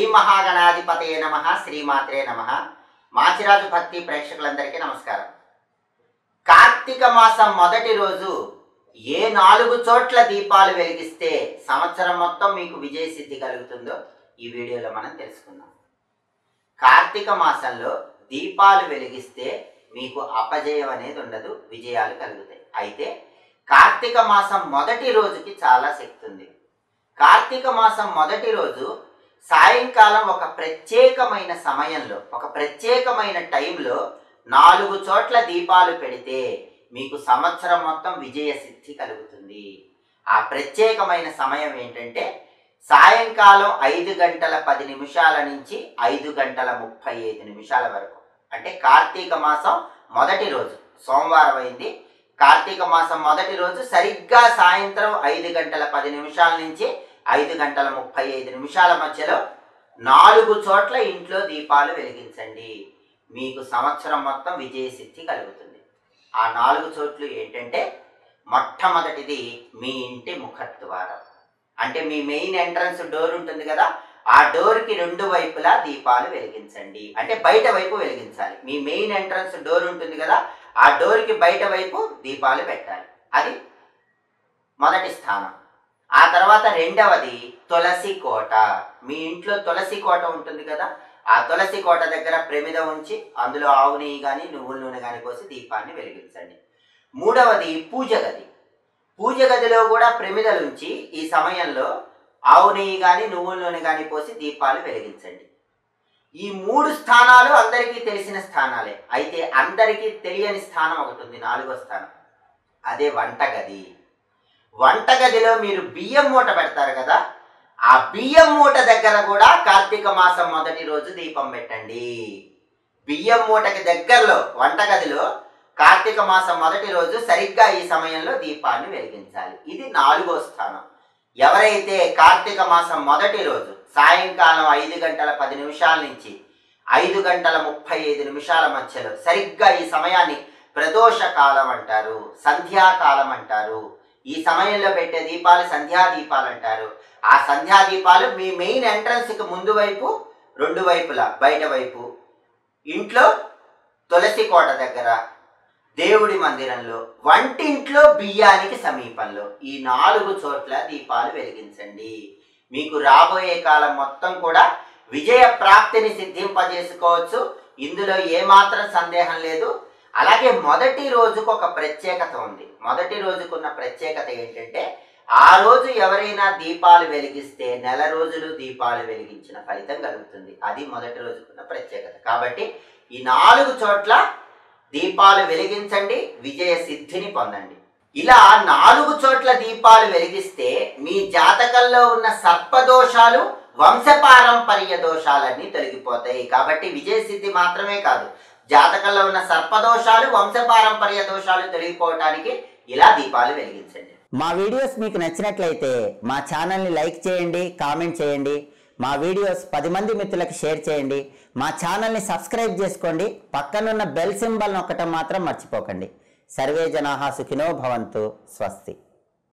మహాగణాధిపతయ నమ శ్రీమాత్రే నమ మాచిరాజు భక్తి ప్రేక్షకులందరికీ నమస్కారం కార్తీక మాసం మొదటి రోజు ఏ నాలుగు చోట్ల దీపాలు వెలిగిస్తే సంవత్సరం మొత్తం మీకు విజయ సిద్ధి కలుగుతుందో ఈ వీడియోలో మనం తెలుసుకుందాం కార్తీక మాసంలో దీపాలు వెలిగిస్తే మీకు అపజయం అనేది ఉండదు విజయాలు కలుగుతాయి అయితే కార్తీక మాసం మొదటి రోజుకి చాలా శక్తి ఉంది కార్తీక మాసం మొదటి రోజు సాయంకాలం ఒక ప్రత్యేకమైన సమయంలో ఒక ప్రత్యేకమైన టైంలో నాలుగు చోట్ల దీపాలు పెడితే మీకు సంవత్సరం మొత్తం విజయ సిద్ధి కలుగుతుంది ఆ ప్రత్యేకమైన సమయం ఏంటంటే సాయంకాలం ఐదు గంటల పది నిమిషాల నుంచి ఐదు గంటల ముప్పై ఐదు నిమిషాల వరకు అంటే కార్తీక మాసం మొదటి రోజు సోమవారం అయింది కార్తీక మాసం మొదటి రోజు సరిగ్గా సాయంత్రం ఐదు గంటల పది నిమిషాల నుంచి ఐదు గంటల ముప్పై ఐదు నిమిషాల మధ్యలో నాలుగు చోట్ల ఇంట్లో దీపాలు వెలిగించండి మీకు సంవత్సరం మొత్తం విజయ సిద్ధి కలుగుతుంది ఆ నాలుగు చోట్లు ఏంటంటే మొట్టమొదటిది మీ ఇంటి ముఖద్వారం అంటే మీ మెయిన్ ఎంట్రన్స్ డోర్ ఉంటుంది కదా ఆ డోర్కి రెండు వైపులా దీపాలు వెలిగించండి అంటే బయట వైపు వెలిగించాలి మీ మెయిన్ ఎంట్రన్స్ డోర్ ఉంటుంది కదా ఆ డోర్కి బయట వైపు దీపాలు పెట్టాలి అది మొదటి స్థానం ఆ తర్వాత రెండవది తులసి కోట మీ ఇంట్లో తులసి కోట ఉంటుంది కదా ఆ తులసి కోట దగ్గర ప్రమిద ఉంచి అందులో ఆవు నెయ్యి కానీ నువ్వుల నూనె కానీ పోసి దీపాన్ని వెలిగించండి మూడవది పూజ గది పూజ గదిలో కూడా ప్రమిదలు ఉంచి ఈ సమయంలో ఆవు నెయ్యి కానీ నువ్వుల నూనె కానీ పోసి దీపాలు వెలిగించండి ఈ మూడు స్థానాలు అందరికీ తెలిసిన స్థానాలే అయితే అందరికీ తెలియని స్థానం ఒకటి ఉంది నాలుగో స్థానం అదే వంటగది వంటగదిలో మీరు బియ్యం మూట పెడతారు కదా ఆ బియ్యం మూట దగ్గర కూడా కార్తీక మాసం మొదటి రోజు దీపం పెట్టండి బియ్యం మూటకి దగ్గరలో వంటగదిలో కార్తీక మాసం మొదటి రోజు సరిగ్గా ఈ సమయంలో దీపాన్ని వెలిగించాలి ఇది నాలుగో స్థానం ఎవరైతే కార్తీక మాసం మొదటి రోజు సాయంకాలం ఐదు గంటల పది నిమిషాల నుంచి ఐదు గంటల ముప్పై ఐదు నిమిషాల మధ్యలో సరిగ్గా ఈ సమయాన్ని ప్రదోష కాలం అంటారు సంధ్యాకాలం అంటారు ఈ సమయంలో పెట్టే దీపాలు సంధ్యా దీపాలు అంటారు ఆ సంధ్యా దీపాలు మీ మెయిన్ ఎంట్రన్స్కి ముందు వైపు రెండు వైపులా బయట వైపు ఇంట్లో తులసి కోట దగ్గర దేవుడి మందిరంలో వంటింట్లో బియ్యానికి సమీపంలో ఈ నాలుగు చోట్ల దీపాలు వెలిగించండి మీకు రాబోయే కాలం మొత్తం కూడా విజయ ప్రాప్తిని సిద్ధింపజేసుకోవచ్చు ఇందులో ఏమాత్రం సందేహం లేదు అలాగే మొదటి రోజుకు ఒక ప్రత్యేకత ఉంది మొదటి రోజుకున్న ప్రత్యేకత ఏంటంటే ఆ రోజు ఎవరైనా దీపాలు వెలిగిస్తే నెల రోజులు దీపాలు వెలిగించిన ఫలితం కలుగుతుంది అది మొదటి రోజుకున్న ప్రత్యేకత కాబట్టి ఈ నాలుగు చోట్ల దీపాలు వెలిగించండి విజయ సిద్ధిని పొందండి ఇలా నాలుగు చోట్ల దీపాలు వెలిగిస్తే మీ జాతకంలో ఉన్న సర్పదోషాలు వంశపారంపర్య దోషాలన్నీ తొలగిపోతాయి కాబట్టి విజయ సిద్ధి మాత్రమే కాదు జాతకంలో ఉన్న సర్పదోషాలు వంశపారంపర్య దోషాలు తొలగిపోవటానికి ఇలా దీపాలు వెలిగించండి మా వీడియోస్ మీకు నచ్చినట్లయితే మా ఛానల్ని లైక్ చేయండి కామెంట్ చేయండి మా వీడియోస్ పది మంది మిత్రులకు షేర్ చేయండి మా ఛానల్ని సబ్స్క్రైబ్ చేసుకోండి పక్కనున్న బెల్ సింబల్ నొక్కటం మాత్రం మర్చిపోకండి సర్వే జనాహా సుఖినో భవంతు స్వస్తి